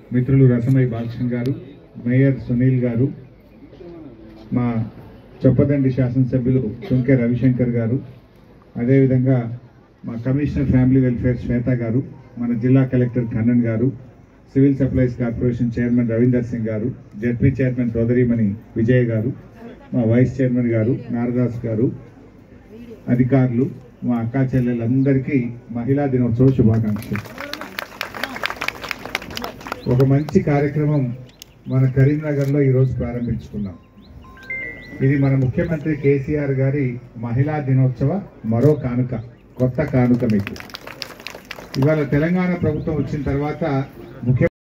మిత్రులు రసమయ్య బాలకృష్ణ గారు మేయర్ సునీల్ గారు మా చొప్పదండి శాసనసభ్యులు చుంకె రవిశంకర్ గారు అదేవిధంగా మా కమిషనర్ ఫ్యామిలీ వెల్ఫేర్ శ్వేత గారు మన జిల్లా కలెక్టర్ కన్నన్ గారు civil supplies corporation chairman Ravinder Singh గారు జడ్పీ చైర్మన్ సోదరిమణి విజయ్ గారు మా వైస్ చైర్మన్ గారు నారదాస్ గారు అధికారులు మా అక్కా చెల్లెలందరికీ మహిళా దినోత్సవ శుభాకాంక్షలు ఒక మంచి కార్యక్రమం మన కరీంనగర్లో ఈరోజు ప్రారంభించుకున్నాం ఇది మన ముఖ్యమంత్రి కేసీఆర్ గారి మహిళా దినోత్సవ మరో కానుక కొత్త కానుక మీకు ఇవాళ తెలంగాణ ప్రభుత్వం వచ్చిన తర్వాత ముఖ్య